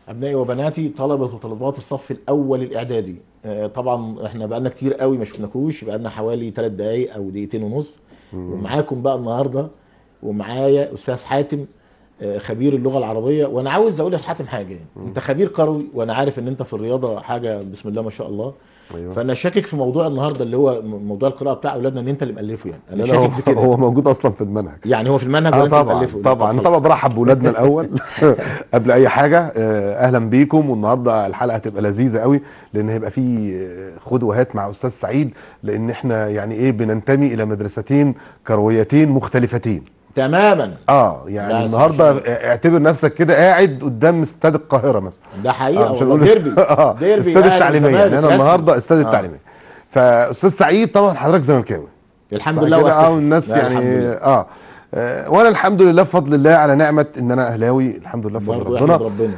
ابنائي وبناتي طلبه وطالبات الصف الاول الاعدادي آه، طبعا احنا بقالنا كتير قوي ما شفناكوش بقالنا حوالي 3 دقائق او دقيقتين ونص ومعاكم بقى النهارده ومعايا استاذ حاتم آه، خبير اللغه العربيه وانا عاوز اقول يا استاذ حاتم حاجه انت خبير قروي وانا عارف ان انت في الرياضه حاجه بسم الله ما شاء الله ايوه فانا شاكك في موضوع النهارده اللي هو م- موضوع القراءه بتاع اولادنا ان انت اللي مالفه يعني انا لا، لا، شاكك في هو, كده هو موجود اصلا في المنهج يعني هو في المنهج اه ولا انت اللي طبعا مالفه طبعا اتفضل. طبعا برحب باولادنا الاول قبل اي حاجه آه، اهلا بيكم والنهارده الحلقه هتبقى لذيذه قوي لان هيبقى في آه، خد وهات مع استاذ سعيد لان احنا يعني ايه بننتمي الى مدرستين كرويتين مختلفتين تماما اه يعني لا، النهارده صح. اعتبر نفسك كده قاعد قدام استاد القاهره مثلا ده حقيقه مش والله هنقول- ديربي اه ديربي استاد أهلي التعليميه وزمالك يعني انا رسمي. النهارده استاد آه. التعليميه فاستاذ سعيد طبعا حضرتك زملكاوي الحمد صح لله كده؟ وأفتخر. اه والناس لا، يعني الحمد لله. اه آه، وانا الحمد لله بفضل الله على نعمه ان انا اهلاوي الحمد لله بفضل برضه ربنا يحمد ربنا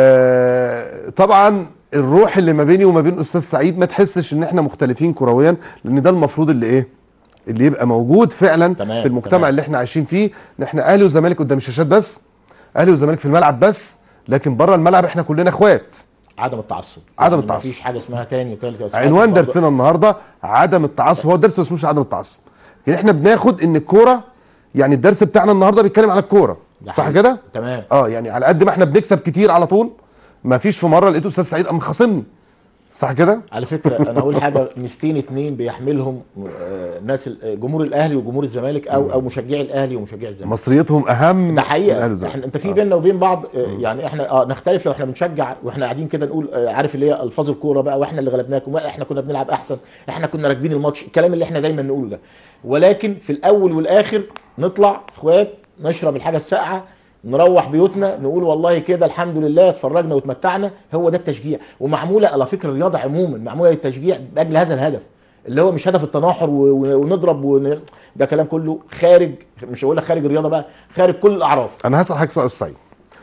آه، طبعا الروح اللي ما بيني وما بين استاذ سعيد ما تحسش ان احنا مختلفين كرويا لان ده المفروض اللي ايه اللي يبقى موجود فعلا تمام، في المجتمع تمام. اللي احنا عايشين فيه ان احنا اهلي وزمالك قدام الشاشات بس اهلي وزمالك في الملعب بس لكن بره الملعب احنا كلنا اخوات عدم التعصب عدم يعني التعصب. مفيش حاجه اسمها تاني وتالت وتالت. عنوان برضه- درسنا النهارده عدم التعصب هو الدرس ما اسموش عدم التعصب يعني احنا بناخد ان الكوره يعني الدرس بتاعنا النهارده بيتكلم على الكوره ده صح حقيقي. كده تمام اه يعني على قد ما احنا بنكسب كتير على طول ما فيش في مره لقيت استاذ سعيد قام خاصمني صح كده على فكره انا اقول حاجه ميزتين اتنين بيحملهم آه، ناس ال- آه، جمهور الاهلي وجمهور الزمالك او او مشجعي الاهلي ومشجعي الزمالك مصريتهم اهم ده من حقيقه أهل الزمالك. احنا انت في آه. بيننا وبين بعض آه، يعني احنا اه نختلف لو احنا بنشجع واحنا قاعدين كده نقول آه، عارف اللي هي الفاظ الكوره بقى واحنا اللي غلبناكم لا، احنا كنا بنلعب احسن احنا كنا راكبين الماتش الكلام اللي احنا دايما نقوله ده ولكن في الاول والاخر نطلع اخوات نشرب الحاجه الساقعه نروح بيوتنا نقول والله كده الحمد لله اتفرجنا واتمتعنا هو ده التشجيع ومعموله على فكره الرياضه عموما معموله للتشجيع باجل هذا الهدف اللي هو مش هدف التناحر و- و- ونضرب ون... ده كلام كله خارج مش هقول لك خارج الرياضه بقى خارج كل الاعراف انا هسال حضرتك سؤال أستاذ سعيد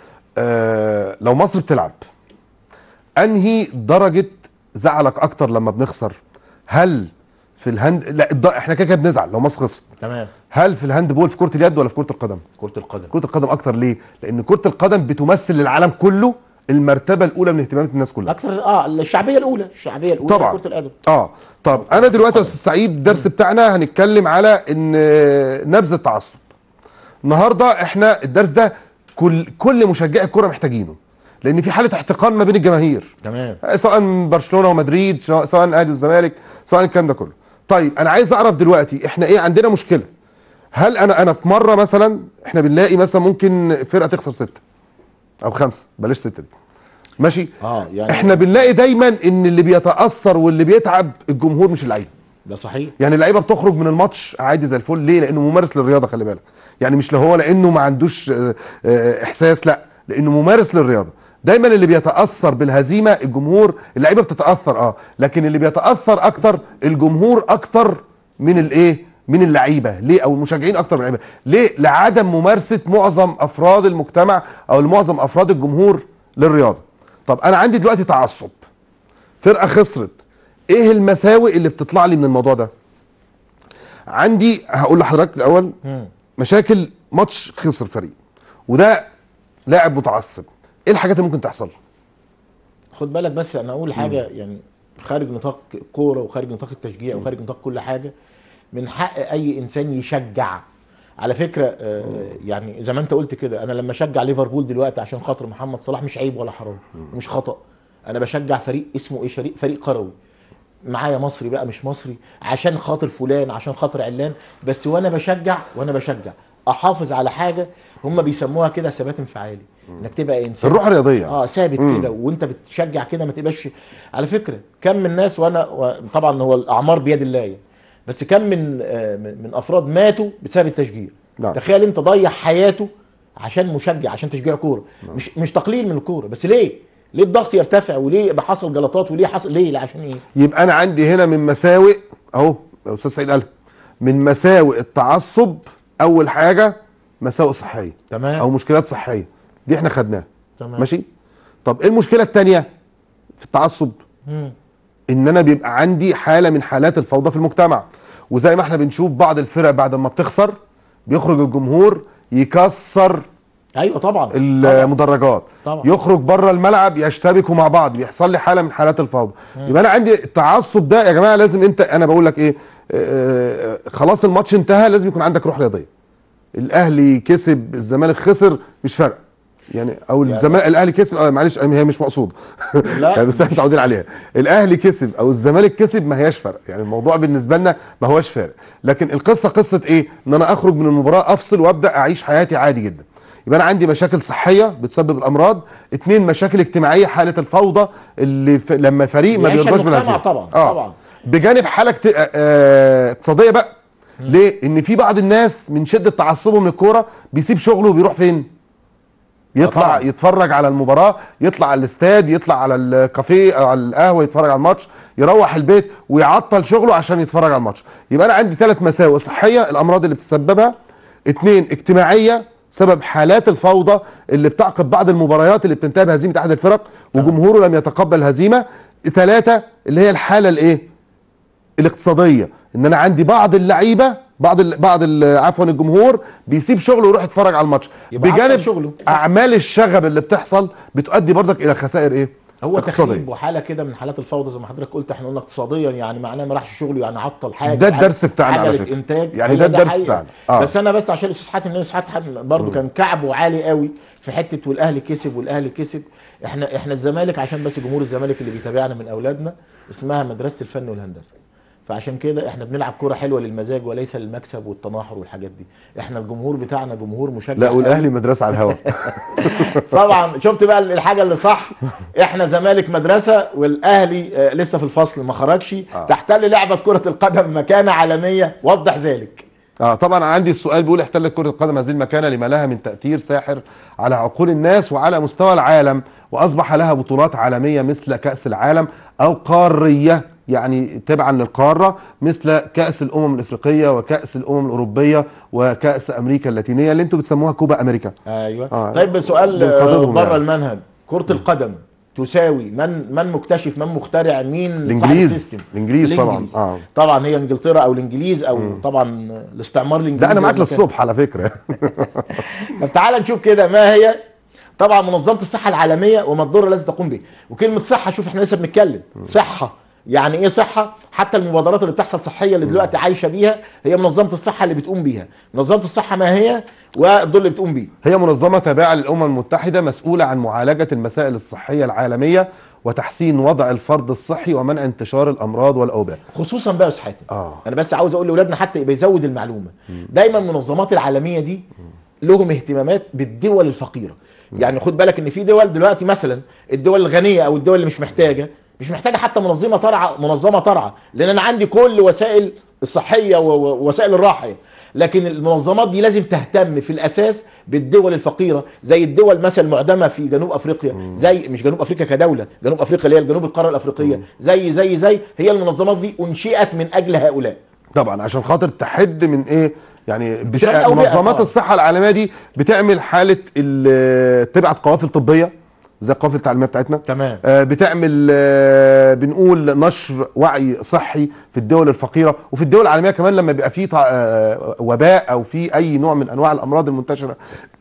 آه لو مصر بتلعب انهي درجه زعلك اكتر لما بنخسر هل في الهند لا الض... احنا كده كده بنزعل لو مصر خسرت تمام هل في الهاند بول في كره اليد ولا في كره القدم كره القدم كره القدم اكتر ليه لان كره القدم بتمثل للعالم كله المرتبه الاولى من اهتمامات الناس كلها اكثر اه الشعبيه الاولى الشعبيه الاولى طبعا. كره القدم اه طب انا دلوقتي يا استاذ سعيد الدرس بتاعنا هنتكلم على ان نبذ التعصب النهارده احنا الدرس ده كل كل مشجعي الكوره محتاجينه لان في حاله احتقان ما بين الجماهير تمام سواء من برشلونه ومدريد سواء سواء الاهلي والزمالك سواء الكلام ده كله طيب انا عايز اعرف دلوقتي احنا ايه عندنا مشكله هل انا انا في مره مثلا احنا بنلاقي مثلا ممكن فرقه تخسر سته او خمسه بلاش سته دي ماشي اه يعني احنا بنلاقي دايما ان اللي بيتاثر واللي بيتعب الجمهور مش اللعيبه ده صحيح يعني اللعيبه بتخرج من الماتش عادي زي الفل ليه لانه ممارس للرياضه خلي بالك يعني مش هو لانه ما عندوش آه، آه، احساس لا لانه ممارس للرياضه دايما اللي بيتاثر بالهزيمه الجمهور اللعيبه بتتاثر اه لكن اللي بيتاثر اكتر الجمهور اكتر من الايه من اللعيبه ليه او المشجعين اكتر من اللعيبه ليه لعدم ممارسه معظم افراد المجتمع او معظم افراد الجمهور للرياضه طب انا عندي دلوقتي تعصب فرقه خسرت ايه المساوئ اللي بتطلع لي من الموضوع ده عندي هقول لحضرتك الاول مم. مشاكل ماتش خسر فريق وده لاعب متعصب ايه الحاجات اللي ممكن تحصل خد بالك بس انا اقول حاجه يعني خارج نطاق الكوره وخارج نطاق التشجيع وخارج نطاق كل حاجه من حق اي انسان يشجع على فكره آه، يعني زي ما انت قلت كده انا لما اشجع ليفربول دلوقتي عشان خاطر محمد صلاح مش عيب ولا حرام مش خطا انا بشجع فريق اسمه ايه فريق فريق قروي معايا مصري بقى مش مصري عشان خاطر فلان عشان خاطر علان بس وانا بشجع وانا بشجع احافظ على حاجه هم بيسموها كده ثبات انفعالي انك تبقى انسان الروح الرياضيه اه ثابت مم. كده وانت بتشجع كده ما تبقاش على فكره كم من الناس وانا و- طبعا هو الاعمار بيد الله يعني. بس كم من آه، من من افراد ماتوا بسبب التشجيع نعم. تخيل انت ضيع حياته عشان مشجع عشان تشجيع كوره مش مش تقليل من الكوره بس ليه ليه الضغط يرتفع وليه يبقى حصل جلطات وليه حصل ليه لا عشان ايه يبقى انا عندي هنا من مساوئ اهو يا استاذ سعيد قالها من مساوئ التعصب اول حاجه مساوئ صحيه تمام او مشكلات صحيه دي احنا خدناها تمام ماشي طب ايه المشكله الثانيه في التعصب مم. ان انا بيبقى عندي حاله من حالات الفوضى في المجتمع وزي ما احنا بنشوف بعض الفرق بعد ما بتخسر بيخرج الجمهور يكسر ايوه طبعا طبعا المدرجات طبعا. يخرج بره الملعب يشتبكوا مع بعض بيحصل لي حاله من حالات الفوضى يبقى انا عندي التعصب ده يا جماعه لازم انت انا بقول لك ايه آه، آه، خلاص الماتش انتهى لازم يكون عندك روح رياضيه الاهلي كسب الزمالك خسر مش فارقه يعني او يعني- الزمالك الاهلي كسب آه معلش هي مش مقصوده لا. يعني بس احنا متعودين عليها الاهلي كسب او الزمالك كسب ما هياش فرق يعني الموضوع بالنسبه لنا ما هوش فارق لكن القصه قصه ايه ان انا اخرج من المباراه افصل وابدا اعيش حياتي عادي جدا يبقى انا عندي مشاكل صحيه بتسبب الامراض اتنين مشاكل اجتماعيه حاله الفوضى اللي ف... لما فريق ما يعيش بيرضاش المجتمع بالهزيمه طبعا آه. طبعا بجانب حاله اكت- آه، اقتصاديه بقى ليه ان في بعض الناس من شده تعصبهم للكوره بيسيب شغله وبيروح فين يطلع طبعاً. يتفرج على المباراه يطلع على الاستاد يطلع على الكافيه او على القهوه يتفرج على الماتش يروح البيت ويعطل شغله عشان يتفرج على الماتش يبقى انا عندي ثلاث مساوئ صحيه الامراض اللي بتسببها اتنين اجتماعيه سبب حالات الفوضى اللي بتعقد بعض المباريات اللي بتنتهي بهزيمه احد الفرق وجمهوره لم يتقبل الهزيمه ثلاثه اللي هي الحاله الايه الاقتصاديه ان انا عندي بعض اللعيبه بعض ال بعض ال عفوا الجمهور بيسيب شغله ويروح يتفرج على الماتش يبقى بجانب عطل شغله. اعمال الشغب اللي بتحصل بتؤدي برضك الى خسائر ايه هو اقتصادية. تخريب وحاله كده من حالات الفوضى زي ما حضرتك قلت احنا قلنا اقتصاديا يعني معناه ما راحش شغله يعني عطل حاجه ده الدرس بتاعنا على عجله فكرة. انتاج يعني هي ده الدرس حقيقة. بتاعنا. آه. بس انا بس عشان الاستاذ حاتم لان الاستاذ حاتم برضه كان كعبه عالي قوي في حته والاهلي كسب والاهلي كسب احنا احنا الزمالك عشان بس جمهور الزمالك اللي بيتابعنا من اولادنا اسمها مدرسه الفن والهندسه فعشان كده احنا بنلعب كوره حلوه للمزاج وليس للمكسب والتناحر والحاجات دي احنا الجمهور بتاعنا جمهور مشجع لا قوي. والاهلي مدرسه على الهواء طبعا شفت بقى الحاجه اللي صح احنا زمالك مدرسه والاهلي آه، لسه في الفصل ما خرجش آه. تحتل لعبه كره القدم مكانه عالميه وضح ذلك اه طبعا عندي السؤال بيقول احتلت كره القدم هذه المكانه لما لها من تاثير ساحر على عقول الناس وعلى مستوى العالم واصبح لها بطولات عالميه مثل كاس العالم او قاريه يعني تبعا للقاره مثل كاس الامم الافريقيه وكاس الامم الاوروبيه وكاس امريكا اللاتينيه اللي انتوا بتسموها كوبا امريكا ايوه آه. طيب سؤال بنقدرهم بره يعني. المنهج كره القدم تساوي من من مكتشف من مخترع مين صاحب الانجليز السيستم الانجليز طبعا الإنجليز. اه طبعا هي انجلترا او الانجليز او مم. طبعا الاستعمار الانجليزي لا انا معاك لما كان- للصبح على فكره طب تعال نشوف كده ما هي طبعا منظمه الصحه العالميه وما الدور الذي تقوم به وكلمه صحه شوف احنا لسه بنتكلم صحه يعني ايه صحه حتى المبادرات اللي بتحصل صحيه اللي دلوقتي عايشه بيها هي منظمه الصحه اللي بتقوم بيها منظمه الصحه ما هي والدور اللي بتقوم بيه هي منظمة تابعة للأمم المتحدة مسؤولة عن معالجة المسائل الصحية العالمية وتحسين وضع الفرد الصحي ومنع انتشار الأمراض والأوبئة. خصوصا بقى يا أستاذ حاتم آه. انا بس عاوز اقول لاولادنا حتى يبقى يزود المعلومه دايما المنظمات العالميه دي لهم اهتمامات بالدول الفقيره يعني خد بالك ان في دول دلوقتي مثلا الدول الغنيه او الدول اللي مش محتاجه مش محتاجه حتى منظمه ترعى منظمه ترعى لان انا عندي كل وسائل الصحيه و- و- ووسائل الراحه لكن المنظمات دي لازم تهتم في الاساس بالدول الفقيره زي الدول مثلا المعدمه في جنوب افريقيا زي مش جنوب افريقيا كدوله جنوب افريقيا اللي هي جنوب القاره الافريقيه زي زي زي هي المنظمات دي انشئت من اجل هؤلاء طبعا عشان خاطر تحد من إيه يعني بت... انتشار الأوبئة منظمات طبعاً. الصحة العالمية دي بتعمل حالة ال- تبعت قوافل طبية زي القوافل التعليمية بتاعتنا تمام آه، بتعمل آه، بنقول نشر وعي صحي في الدول الفقيره وفي الدول العالميه كمان لما بيبقى في تع- آه، وباء او في اي نوع من انواع الامراض المنتشره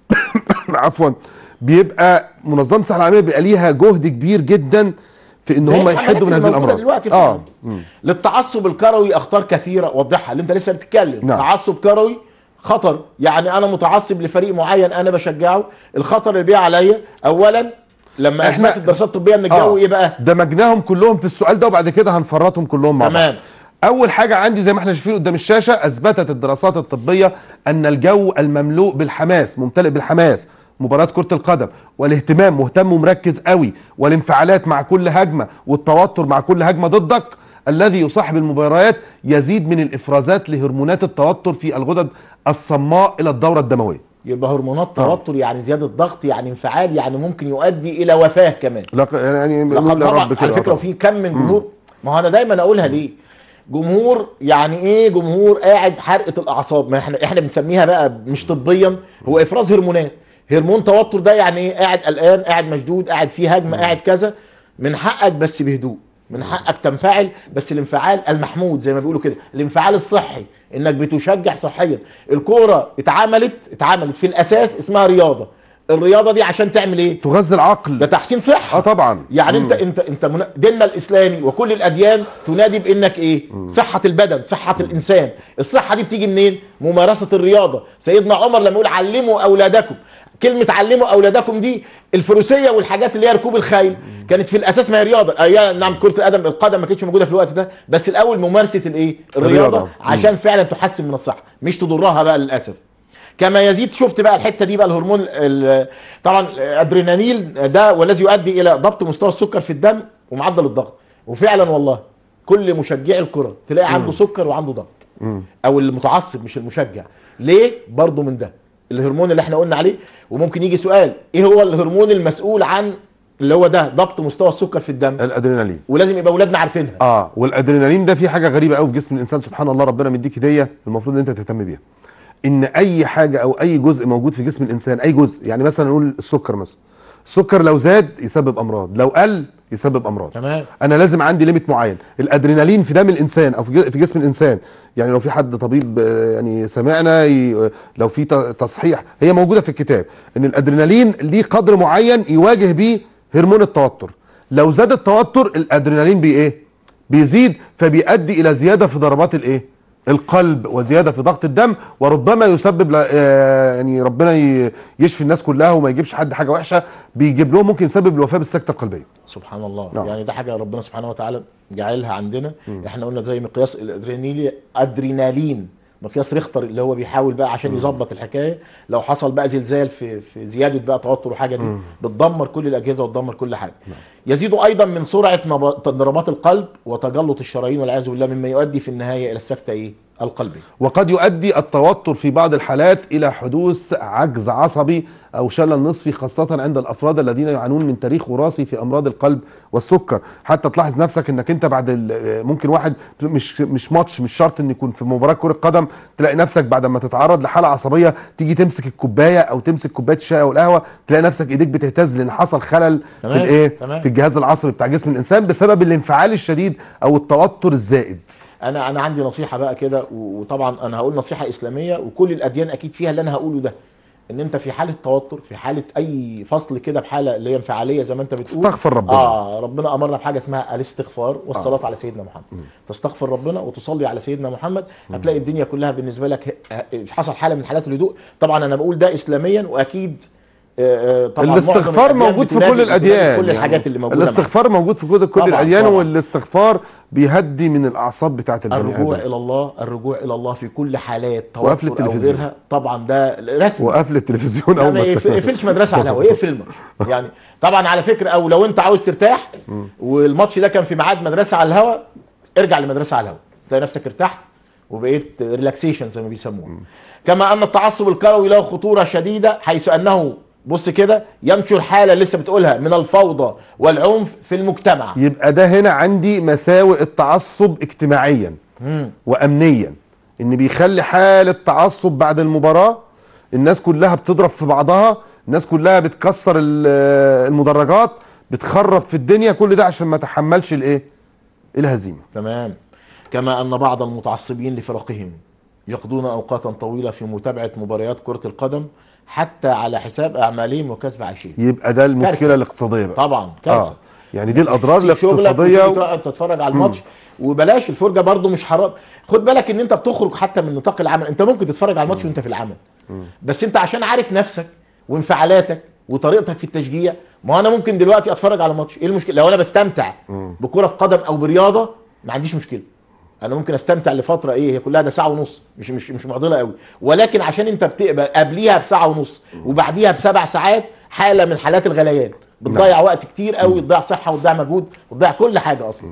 عفوا بيبقى منظمه الصحه العالميه بيبقى ليها جهد كبير جدا في ان زي هم الحملات يحدوا من اللي هذه موجودة الامراض دلوقتي في اه العالم. مم. للتعصب الكروي اخطار كثيره وضحها اللي انت لسه بتتكلم نعم. تعصب كروي خطر يعني انا متعصب لفريق معين انا بشجعه الخطر اللي بيه عليا اولا لما إحنا- اثبتت الدراسات الطبيه ان الجو آه. ايه بقى دمجناهم كلهم في السؤال ده وبعد كده هنفرطهم كلهم مع بعض تمام اول حاجه عندي زي ما احنا شايفين قدام الشاشه اثبتت الدراسات الطبيه ان الجو المملوء بالحماس ممتلئ بالحماس مباراه كره القدم والاهتمام مهتم ومركز قوي والانفعالات مع كل هجمه والتوتر مع كل هجمه ضدك الذي يصاحب المباريات يزيد من الافرازات لهرمونات التوتر في الغدد الصماء الى الدوره الدمويه يبقى هرمونات توتر يعني زياده ضغط يعني انفعال يعني ممكن يؤدي الى وفاه كمان لا يعني لقد نقول يا طبعا رب كده على فكره طبعاً. وفي كم من جمهور ما هو انا دايما اقولها ليه جمهور يعني ايه جمهور قاعد حرقه الاعصاب ما احنا احنا بنسميها بقى مش طبيا هو افراز هرمونات هرمون توتر ده يعني ايه قاعد قلقان قاعد مشدود قاعد فيه هجمه قاعد كذا من حقك بس بهدوء من حقك تنفعل بس الانفعال المحمود زي ما بيقولوا كده الانفعال الصحي انك بتشجع صحيا الكوره اتعملت اتعملت في الاساس اسمها رياضه الرياضه دي عشان تعمل ايه تغذي ده العقل تحسين صحه اه طبعا يعني انت مم. انت انت منا- ديننا الاسلامي وكل الاديان تنادي بانك ايه صحه البدن صحه الانسان الصحه دي بتيجي منين ممارسه الرياضه سيدنا عمر لما يقول علموا اولادكم كلمه علموا اولادكم دي الفروسيه والحاجات اللي هي ركوب الخيل كانت في الاساس ما هي رياضه اي نعم كره القدم القدم ما كانتش موجوده في الوقت ده بس الاول ممارسه الايه الرياضه الرياضة. عشان فعلا تحسن من الصحه مش تضرها بقى للاسف كما يزيد شفت بقى الحته دي بقى الهرمون ال- طبعا ادرينالين ده والذي يؤدي الى ضبط مستوى السكر في الدم ومعدل الضغط وفعلا والله كل مشجعي الكره تلاقي عنده سكر وعنده ضغط مم. او المتعصب مش المشجع ليه برضه من ده الهرمون اللي احنا قلنا عليه وممكن يجي سؤال ايه هو الهرمون المسؤول عن اللي هو ده ضبط مستوى السكر في الدم الادرينالين ولازم يبقى اولادنا عارفينها اه والادرينالين ده في حاجه غريبه قوي في جسم الانسان سبحان الله ربنا مديك هديه المفروض ان انت تهتم بيها ان اي حاجه او اي جزء موجود في جسم الانسان اي جزء يعني مثلا نقول السكر مثلا السكر لو زاد يسبب امراض لو قل يسبب امراض تمام انا لازم عندي ليميت معين الادرينالين في دم الانسان او في ج- في جسم الانسان يعني لو في حد طبيب آه، يعني سمعنا ي- لو في ت- تصحيح هي موجوده في الكتاب ان الادرينالين ليه قدر معين يواجه بيه هرمون التوتر لو زاد التوتر الادرينالين بي ايه بيزيد فبيؤدي الى زياده في ضربات الايه القلب وزياده في ضغط الدم وربما يسبب ل- آه، يعني ربنا ي- يشفي الناس كلها وما يجيبش حد حاجه وحشه بيجيب لهم ممكن يسبب الوفاه بالسكته القلبيه سبحان الله نعم. يعني ده حاجه ربنا سبحانه وتعالى جعلها عندنا احنا قلنا زي مقياس الادرينالين ادرينالين مقياس ريختر اللي هو بيحاول بقى عشان يظبط الحكايه لو حصل بقى زلزال في في زياده بقى توتر وحاجه دي مم. بتدمر كل الاجهزه وتدمر كل حاجه يزيد ايضا من سرعه نب- ضربات القلب وتجلط الشرايين والعياذ بالله مما يؤدي في النهايه الى السكته ايه القلبي وقد يؤدي التوتر في بعض الحالات الى حدوث عجز عصبي او شلل نصفي خاصه عند الافراد الذين يعانون من تاريخ وراثي في امراض القلب والسكر حتى تلاحظ نفسك انك انت بعد ال- ممكن واحد مش مش ماتش مش شرط ان يكون في مباراه كره قدم تلاقي نفسك بعد ما تتعرض لحاله عصبيه تيجي تمسك الكوبايه او تمسك كوبايه الشاي او القهوه تلاقي نفسك ايديك بتهتز لان حصل خلل في تمام، الايه تمام. في الجهاز العصبي بتاع جسم الانسان بسبب الانفعال الشديد او التوتر الزائد انا انا عندي نصيحه بقى كده و- وطبعا انا هقول نصيحه اسلاميه وكل الاديان اكيد فيها اللي انا هقوله ده ان انت في حاله توتر في حاله اي فصل كده بحاله اللي هي انفعاليه زي ما انت بتقول استغفر ربنا. اه ربنا امرنا بحاجه اسمها الاستغفار والصلاه آه. على سيدنا محمد تستغفر ربنا وتصلي على سيدنا محمد هتلاقي الدنيا كلها بالنسبه لك ه- ه- حصل حاله من حالات الهدوء طبعا انا بقول ده اسلاميا واكيد آه، آه، طبعا معظم الاستغفار الأديان موجود في بتنادي- كل بتنادي الاديان كل الحاجات اللي موجوده معانا. الاستغفار موجود في كل كل طبعاً، الاديان طبعاً. والاستغفار بيهدي من الاعصاب بتاعت البني الرجوع ادم الى الله الرجوع الى الله في كل حالات وقفل توتر او التلفزيون. غيرها طبعا ده رسمي وقفل التلفزيون لا اول ما ما يقف- يقفلش مدرسه على الهواء يقفل الماتش يعني طبعا على فكره او لو انت عاوز ترتاح والماتش ده كان في ميعاد مدرسه على الهواء ارجع لمدرسه على الهواء تلاقي نفسك ارتحت وبقيت ريلاكسيشن زي ما بيسموها كما ان التعصب الكروي له خطوره شديده حيث انه بص كده ينشر حاله لسه بتقولها من الفوضى والعنف في المجتمع يبقى ده هنا عندي مساوئ التعصب اجتماعيا مم. وامنيا ان بيخلي حاله تعصب بعد المباراه الناس كلها بتضرب في بعضها الناس كلها بتكسر ال- المدرجات بتخرب في الدنيا كل ده عشان ما تحملش الايه الهزيمه تمام كما أن بعض المتعصبين لفرقهم يقضون أوقاتا طويلة في متابعة مباريات كرة القدم حتى على حساب أعمالهم وكسب عيشهم يبقى ده المشكله كارثة. الاقتصاديه بقى طبعا كارثة اه يعني دي الاضرار تسيب شغلك الاقتصاديه وتيجي و... تقعد تتفرج على الماتش وبلاش الفرجه برضو مش حرام خد بالك ان انت بتخرج حتى من نطاق العمل انت ممكن تتفرج على الماتش وانت في العمل بس انت عشان عارف نفسك وانفعالاتك وطريقتك في التشجيع ما انا ممكن دلوقتي اتفرج على ماتش ايه المشكله لو انا بستمتع مم. بكره في قدم او برياضه ما عنديش مشكله انا ممكن استمتع لفتره ايه هي كلها ده ساعه ونص مش مش مش معضله قوي ولكن عشان انت بتبقى قبليها بساعه ونص وبعديها بسبع ساعات حاله من حالات الغليان بتضيع وقت كتير قوي تضيع صحه وتضيع مجهود وتضيع كل حاجه اصلا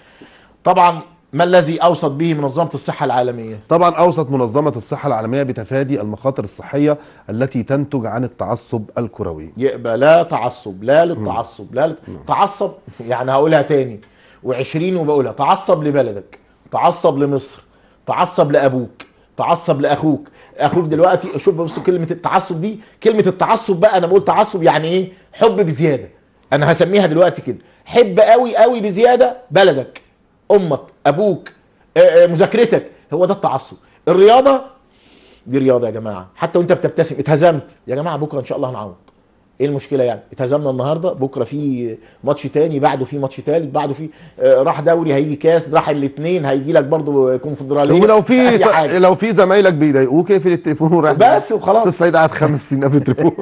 طبعا ما الذي اوصت به منظمه الصحه العالميه طبعا اوصت منظمه الصحه العالميه بتفادي المخاطر الصحيه التي تنتج عن التعصب الكروي يبقى لا تعصب لا للتعصب لا لل- تعصب يعني هقولها تاني و20 وبقولها تعصب لبلدك تعصب لمصر تعصب لابوك تعصب لاخوك اخوك دلوقتي شوف بص كلمه التعصب دي كلمه التعصب بقى انا بقول تعصب يعني ايه حب بزياده انا هسميها دلوقتي كده حب قوي قوي بزياده بلدك امك ابوك آه، آه، مذاكرتك هو ده التعصب الرياضه دي رياضه يا جماعه حتى وانت بتبتسم اتهزمت يا جماعه بكره ان شاء الله هنعوض ايه المشكله يعني اتهزمنا النهارده بكره في ماتش تاني بعده في ماتش تالت بعده في آه، راح دوري هيجي كاس راح الاثنين هيجي لك برضه كونفدراليه ولو في أي حاجة. لو في زمايلك بيضايقوك اقفل التليفون وراح بس وخلاص. أستاذ سعيد قعد خمس سنين قبل التليفون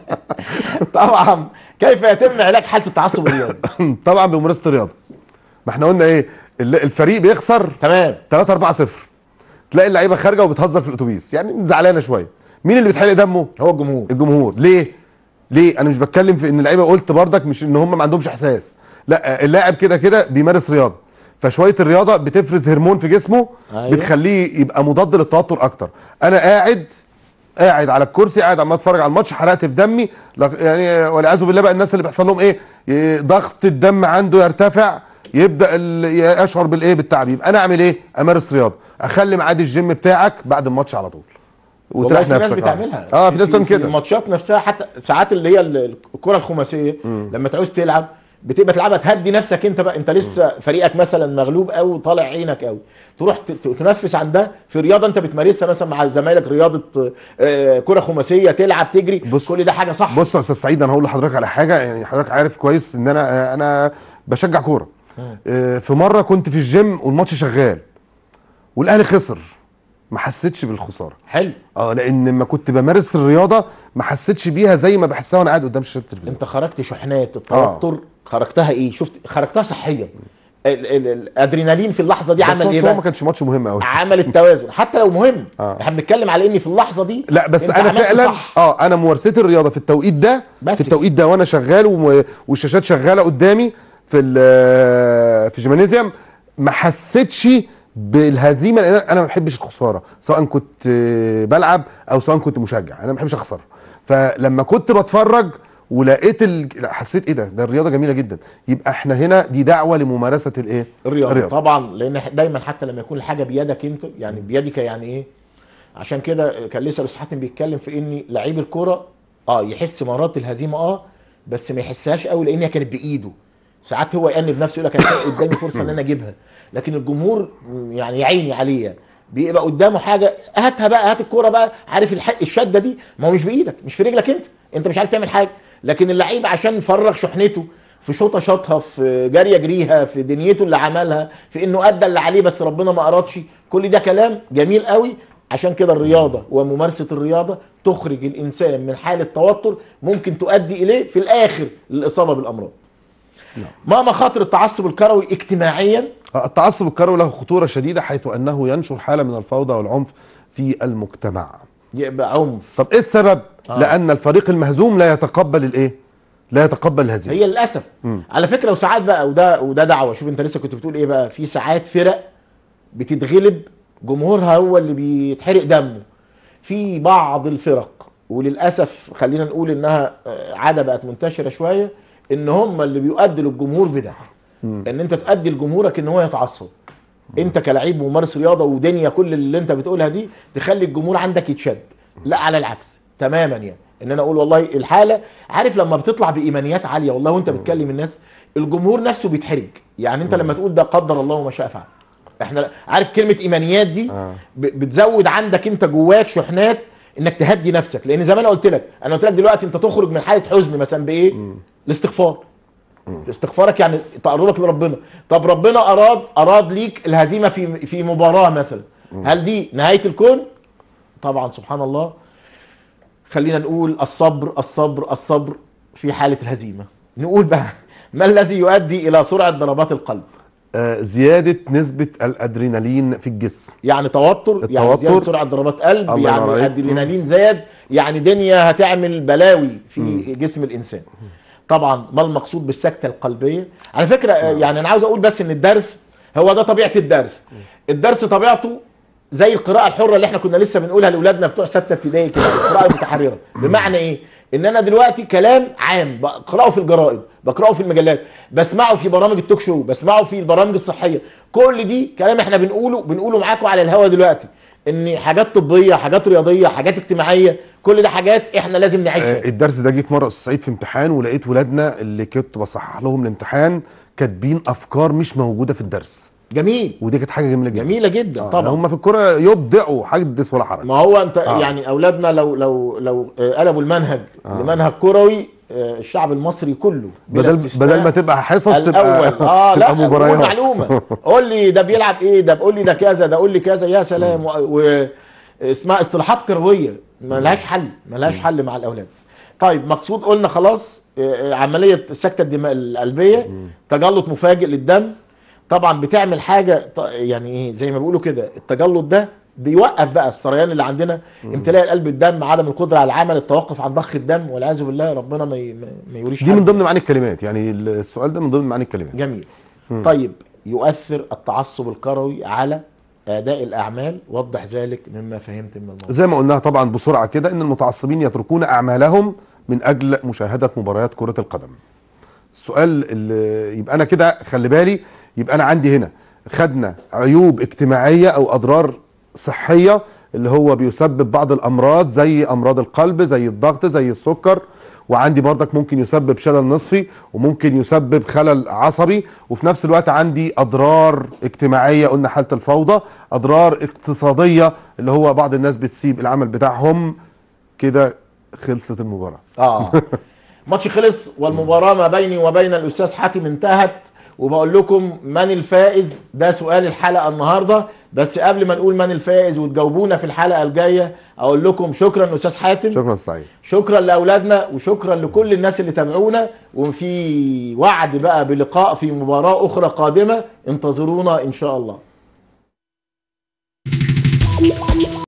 طبعا كيف يتم علاج حاله التعصب الرياضي طبعا بممارسه الرياضه ما احنا قلنا ايه ال- الفريق بيخسر تمام 3 4 0 تلاقي اللعيبه خارجه وبتهزر في الاتوبيس يعني زعلانه شويه مين اللي بيتحرق دمه هو الجمهور الجمهور ليه ليه انا مش بتكلم في ان اللعيبه قلت بردك مش ان هم ما عندهمش احساس لا اللاعب كده كده بيمارس رياضه فشويه الرياضه بتفرز هرمون في جسمه أيوة. بتخليه يبقى مضاد للتوتر اكتر انا قاعد قاعد على الكرسي قاعد عمال اتفرج على الماتش حرقت في دمي لا- يعني والعياذ بالله بقى الناس اللي بيحصل لهم ايه ي- ضغط الدم عنده يرتفع يبدا ال- يشعر بالايه بالتعب يبقى انا اعمل ايه امارس رياضه اخلي ميعاد الجيم بتاعك بعد الماتش على طول والله في ناس نفسك. بتعملها اه في ناس بتعمل كده الماتشات نفسها حتى ساعات اللي هي ال- الكره الخماسيه مم. لما تعوز تلعب بتبقى تلعبها تهدي نفسك انت بقى انت لسه فريقك مثلا مغلوب قوي وطالع عينك قوي تروح ت- ت- تنفس عن ده في رياضه انت بتمارسها مثلا مع زمايلك رياضه آه، كره خماسيه تلعب تجري بص- كل ده حاجه صح بص يا استاذ سعيد انا هقول لحضرتك على حاجه يعني حضرتك عارف كويس ان انا انا بشجع كوره مم. آه، في مره كنت في الجيم والماتش شغال والاهلي خسر ما حسيتش بالخساره حلو اه لان لما كنت بمارس الرياضه ما حسيتش بيها زي ما بحسها وانا قاعد قدام شاشه التلفزيون انت خرجت شحنات التوتر خرجتها ايه شفت خرجتها صحيا ال- ال- الادرينالين في اللحظه دي بس عمل هو- ايه هو ما بقى كانش ماتش مهم قوي عمل التوازن حتى لو مهم آه. احنا بنتكلم على ان في اللحظه دي لا بس انت انا عملت فعلا صح. اه انا ممارستي الرياضه في التوقيت ده بس في التوقيت ده وانا شغال وم- والشاشات شغاله قدامي في ال- في الجيمانيزيوم ما حسيتش بالهزيمه لان انا ما بحبش الخساره سواء كنت آه، بلعب او سواء كنت مشجع انا ما بحبش اخسر فلما كنت بتفرج ولقيت ال... لا، حسيت ايه ده ده الرياضه جميله جدا يبقى احنا هنا دي دعوه لممارسه الايه الرياضة. الرياضة. طبعا لان دايما حتى لما يكون الحاجه بيدك انت يعني بيدك يعني ايه عشان كده كان لسه بس حاتم بيتكلم في ان لعيب الكوره اه يحس مرات الهزيمه اه بس ما يحسهاش قوي لان هي كانت بايده ساعات هو يأنب نفسه يقول لك انا كان قدامي فرصه ان انا اجيبها لكن الجمهور م، يعني يا عيني عليه يعني. بيبقى قدامه حاجه هاتها بقى هات الكوره بقى عارف الح... الشده دي ما هو مش بايدك مش في رجلك انت انت مش عارف تعمل حاجه لكن اللعيب عشان فرغ شحنته في شوطه شاطها في جاريه جريها في دنيته اللي عملها في انه ادى اللي عليه بس ربنا ما ارادش كل ده كلام جميل قوي عشان كده الرياضه وممارسه الرياضه تخرج الانسان من حاله توتر ممكن تؤدي اليه في الاخر للاصابه بالامراض نعم. ما مخاطر التعصب الكروي اجتماعيا التعصب الكروي له خطوره شديده حيث انه ينشر حاله من الفوضى والعنف في المجتمع يبقى عنف طب ايه السبب؟ آه. آه. لان الفريق المهزوم لا يتقبل الايه؟ لا يتقبل الهزيمه هي للاسف مم. على فكره وساعات بقى وده وده دعوه شوف انت لسه كنت بتقول ايه بقى في ساعات فرق بتتغلب جمهورها هو اللي بيتحرق دمه في بعض الفرق وللاسف خلينا نقول انها آه، عاده بقت منتشره شويه ان هم اللي بيؤدوا للجمهور بده مم. ان انت تؤدي لجمهورك ان هو يتعصب انت كلاعب ممارس رياضه ودنيا كل اللي انت بتقولها دي تخلي الجمهور عندك يتشد لا على العكس تماما يعني ان انا اقول والله الحاله عارف لما بتطلع بايمانيات عاليه والله وانت بتكلم الناس الجمهور نفسه بيتحرج يعني انت لما تقول ده قدر الله وما شاء فعل احنا عارف كلمه ايمانيات دي آه. ب- بتزود عندك انت جواك شحنات انك تهدي نفسك لان زي ما انا قلت لك انا قلت لك دلوقتي انت تخرج من حاله حزن مثلا بايه مم. الاستغفار مم. استغفارك يعني تقربك لربنا طب ربنا اراد اراد ليك الهزيمه في في مباراه مثلا هل دي نهايه الكون طبعا سبحان الله خلينا نقول الصبر الصبر الصبر في حاله الهزيمه نقول بقى ما الذي يؤدي الى سرعه ضربات القلب آه زياده نسبه الادرينالين في الجسم يعني توتر يعني التوتر. زياده سرعه ضربات قلب الله يعني ينور عليك. الادرينالين زاد يعني دنيا هتعمل بلاوي في جسم الانسان طبعا ما المقصود بالسكته القلبيه على فكره آه، يعني انا عاوز اقول بس ان الدرس هو ده طبيعه الدرس الدرس طبيعته زي القراءه الحره اللي احنا كنا لسه بنقولها لاولادنا بتوع سته ابتدائي كده القراءه المتحرره بمعنى ايه ان انا دلوقتي كلام عام بقراه في الجرائد بقراه في المجلات بسمعه في برامج التوك شو بسمعه في البرامج الصحيه كل دي كلام احنا بنقوله بنقوله معاكم على الهوا دلوقتي ان حاجات طبيه حاجات رياضيه حاجات اجتماعيه كل ده حاجات احنا لازم نعيشها آه الدرس ده جه في مره استاذ سعيد في امتحان ولقيت ولادنا اللي كنت بصحح لهم الامتحان كاتبين افكار مش موجوده في الدرس جميل ودي كانت حاجه جميله جدا جميله جدا آه، طبعا هم في الكوره يبدعوا حدث ولا حرج ما هو انت آه. يعني اولادنا لو لو لو آه، قلبوا المنهج آه. لمنهج كروي آه، الشعب المصري كله بلا بدل استثناء بدل ما تبقى حصص تبقى الاول اه لا تبقى قول مباريات معلومه قول لي ده بيلعب ايه ده بقول لي ده كذا ده قول لي كذا يا سلام و... و... اسمها اصطلاحات كرويه ملهاش حل ملهاش حل مع الاولاد طيب مقصود قلنا خلاص آه، عمليه السكته الدماء القلبيه تجلط مفاجئ للدم طبعا بتعمل حاجه ط- يعني ايه زي ما بيقولوا كده التجلط ده بيوقف بقى السريان اللي عندنا امتلاء القلب الدم عدم القدره على العمل التوقف عن ضخ الدم والعياذ بالله ربنا ما ي- ما ما يوريش دي حد. من ضمن معاني الكلمات يعني السؤال ده من ضمن معاني الكلمات جميل مم. طيب يؤثر التعصب الكروي على اداء الاعمال وضح ذلك مما فهمت من الموضوع زي ما قلناها طبعا بسرعه كده ان المتعصبين يتركون اعمالهم من اجل مشاهده مباريات كره القدم السؤال اللي يبقى انا كده خلي بالي يبقى انا عندي هنا خدنا عيوب اجتماعيه او اضرار صحيه اللي هو بيسبب بعض الامراض زي امراض القلب زي الضغط زي السكر وعندي برضك ممكن يسبب شلل نصفي وممكن يسبب خلل عصبي وفي نفس الوقت عندي اضرار اجتماعيه قلنا حاله الفوضى اضرار اقتصاديه اللي هو بعض الناس بتسيب العمل بتاعهم كده خلصت المباراه اه ماتش خلص والمباراه ما بيني وبين الاستاذ حاتم انتهت وبقول لكم من الفائز ده سؤال الحلقه النهارده بس قبل ما نقول من الفائز وتجاوبونا في الحلقه الجايه اقول لكم شكرا استاذ حاتم شكرا سعيد شكرا لاولادنا وشكرا لكل الناس اللي تابعونا وفي وعد بقى بلقاء في مباراه اخرى قادمه انتظرونا ان شاء الله